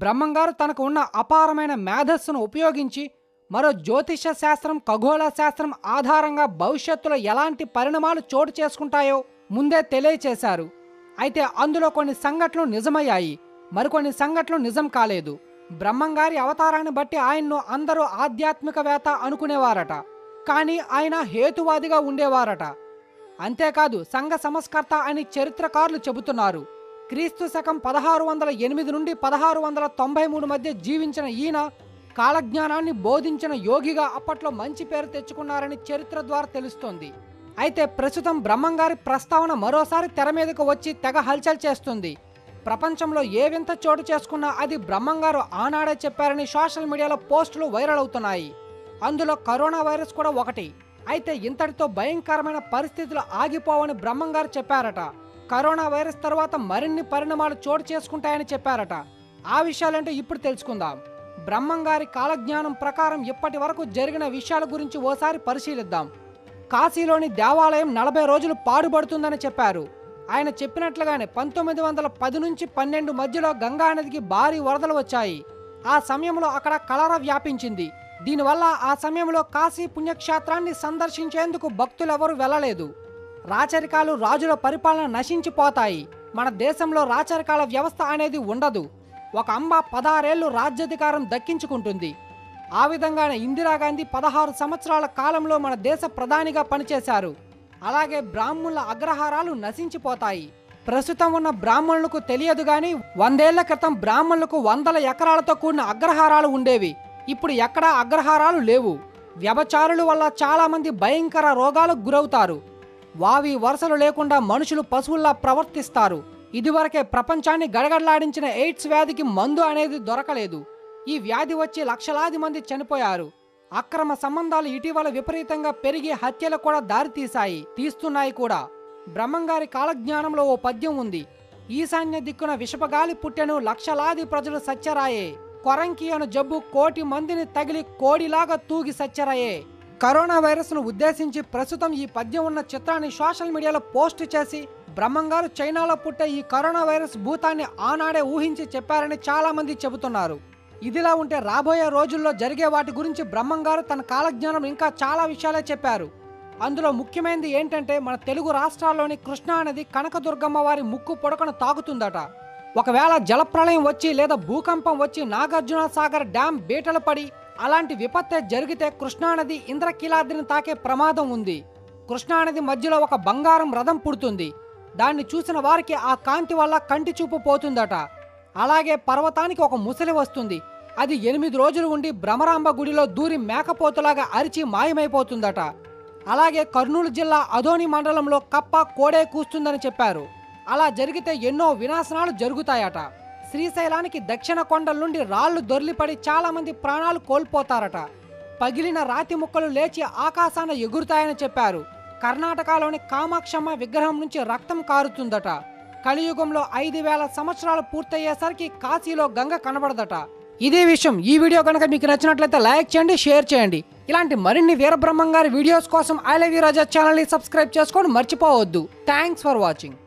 బ్రహ్మంగారు తనకు ఉన్న అపారమైన మేధస్సును ఉపయోగించి మరో జ్యోతిష శాస్త్రం ఖగోళ శాస్త్రం ఆధారంగా భవిష్యత్తులో ఎలాంటి పరిణామాలు చోటు చేసుకుంటాయో ముందే తెలియచేశారు అయితే అందులో కొన్ని సంఘటనలు నిజమయ్యాయి మరికొన్ని సంఘటనలు నిజం కాలేదు బ్రహ్మంగారి అవతారాన్ని బట్టి ఆయన్ను అందరూ ఆధ్యాత్మికవేత్త అనుకునేవారట కానీ ఆయన హేతువాదిగా ఉండేవారట అంతేకాదు సంఘ సంస్కర్త అని చరిత్రకారులు చెబుతున్నారు క్రీస్తు శకం పదహారు వందల ఎనిమిది నుండి పదహారు వందల తొంభై మూడు మధ్య జీవించిన ఈయన కాలజ్ఞానాన్ని బోధించిన యోగిగా అప్పట్లో మంచి పేరు తెచ్చుకున్నారని చరిత్ర ద్వారా తెలుస్తోంది అయితే ప్రస్తుతం బ్రహ్మంగారి ప్రస్తావన మరోసారి తెర మీదకు వచ్చి తెగ హల్చల్ చేస్తుంది ప్రపంచంలో ఏ వింత చోటు చేసుకున్నా అది బ్రహ్మంగారు ఆనాడే చెప్పారని సోషల్ మీడియాలో పోస్టులు వైరల్ అవుతున్నాయి అందులో కరోనా వైరస్ కూడా ఒకటి అయితే ఇంతటితో భయంకరమైన పరిస్థితులు ఆగిపోవని బ్రహ్మంగారు చెప్పారట కరోనా వైరస్ తర్వాత మరిన్ని పరిణామాలు చోటు చేసుకుంటాయని చెప్పారట ఆ విషయాలేంటో ఇప్పుడు తెలుసుకుందాం బ్రహ్మంగారి కాలజ్ఞానం ప్రకారం ఇప్పటి వరకు జరిగిన విషయాల గురించి ఓసారి పరిశీలిద్దాం కాశీలోని దేవాలయం నలభై రోజులు పాడుపడుతుందని చెప్పారు ఆయన చెప్పినట్లుగానే పంతొమ్మిది వందల పది నుంచి పన్నెండు మధ్యలో గంగా నదికి భారీ వరదలు వచ్చాయి ఆ సమయంలో అక్కడ కలర వ్యాపించింది దీనివల్ల ఆ సమయంలో కాశీ పుణ్యక్షేత్రాన్ని సందర్శించేందుకు భక్తులెవరూ వెళ్ళలేదు రాచరికాలు రాజుల పరిపాలన నశించిపోతాయి మన దేశంలో రాచరికాల వ్యవస్థ అనేది ఉండదు ఒక అంబ పదహారేళ్లు రాజ్యాధికారం దక్కించుకుంటుంది ఆ విధంగానే ఇందిరాగాంధీ పదహారు సంవత్సరాల కాలంలో మన దేశ ప్రధానిగా పనిచేశారు అలాగే బ్రాహ్మణుల అగ్రహారాలు నశించిపోతాయి ప్రస్తుతం ఉన్న బ్రాహ్మణులకు తెలియదు గాని వందేళ్ల క్రితం బ్రాహ్మణులకు వందల ఎకరాలతో కూడిన అగ్రహారాలు ఉండేవి ఇప్పుడు ఎక్కడా అగ్రహారాలు లేవు వ్యభచారుల వల్ల చాలా మంది భయంకర రోగాలకు గురవుతారు వావి వరుసలు లేకుండా మనుషులు పశువుల్లా ప్రవర్తిస్తారు ఇదివరకే ప్రపంచాన్ని గడగడలాడించిన ఎయిడ్స్ వ్యాధికి మందు అనేది దొరకలేదు ఈ వ్యాధి వచ్చి లక్షలాది మంది చనిపోయారు అక్రమ సంబంధాలు ఇటీవల విపరీతంగా పెరిగి హత్యలు కూడా దారితీశాయి తీస్తున్నాయి కూడా బ్రహ్మంగారి కాలజ్ఞానంలో ఓ పద్యం ఉంది ఈశాన్య దిక్కున విషపగాలి పుట్టెను లక్షలాది ప్రజలు సచ్చరాయే కొరంకి అను జబ్బు కోటి మందిని తగిలి కోడిలాగా తూగి సచ్చరాయే కరోనా వైరస్ ను ఉద్దేశించి ప్రస్తుతం ఈ పద్యం ఉన్న చిత్రాన్ని సోషల్ మీడియాలో పోస్ట్ చేసి బ్రహ్మంగారు చైనాలో పుట్టే ఈ కరోనా వైరస్ భూతాన్ని ఆనాడే ఊహించి చెప్పారని చాలా మంది చెబుతున్నారు ఇదిలా ఉంటే రాబోయే రోజుల్లో జరిగే వాటి గురించి బ్రహ్మంగారు తన కాలజ్ఞానం ఇంకా చాలా విషయాలే చెప్పారు అందులో ముఖ్యమైనది ఏంటంటే మన తెలుగు రాష్ట్రాల్లోని కృష్ణా నది కనకదుర్గమ్మ వారి ముక్కు పొడకను తాకుతుందట ఒకవేళ జలప్రళయం వచ్చి లేదా భూకంపం వచ్చి నాగార్జున సాగర్ డ్యాం బీటలు పడి అలాంటి విపత్తే జరిగితే కృష్ణానది ఇంద్రకీలాద్రిని తాకే ప్రమాదం ఉంది కృష్ణానది మధ్యలో ఒక బంగారం రథం పుడుతుంది దాన్ని చూసిన వారికి ఆ కాంతి వల్ల కంటి చూపు పోతుందట అలాగే పర్వతానికి ఒక ముసలి వస్తుంది అది ఎనిమిది రోజులు ఉండి భ్రమరాంబ గుడిలో దూరి మేకపోతులాగా అరిచి మాయమైపోతుందట అలాగే కర్నూలు జిల్లా అదోని మండలంలో కప్ప కోడే కూస్తుందని చెప్పారు అలా జరిగితే ఎన్నో వినాశనాలు జరుగుతాయట శ్రీశైలానికి దక్షిణ కొండల నుండి రాళ్లు దొర్లిపడి చాలా మంది ప్రాణాలు కోల్పోతారట పగిలిన రాతి ముక్కలు లేచి ఆకాశాన ఎగురుతాయని చెప్పారు కర్ణాటకలోని కామాక్షమ్మ విగ్రహం నుంచి రక్తం కారుతుందట కలియుగంలో ఐదు వేల సంవత్సరాలు పూర్తయ్యేసరికి కాశీలో గంగ కనబడదట ఇదే విషయం ఈ వీడియో కనుక మీకు నచ్చినట్లయితే లైక్ చేయండి షేర్ చేయండి ఇలాంటి మరిన్ని వీరబ్రహ్మం గారి వీడియోస్ కోసం ఐ లవ్ యూ రాజా ఛానల్ని సబ్స్క్రైబ్ చేసుకోండి మర్చిపోవద్దు థ్యాంక్స్ ఫర్ వాచింగ్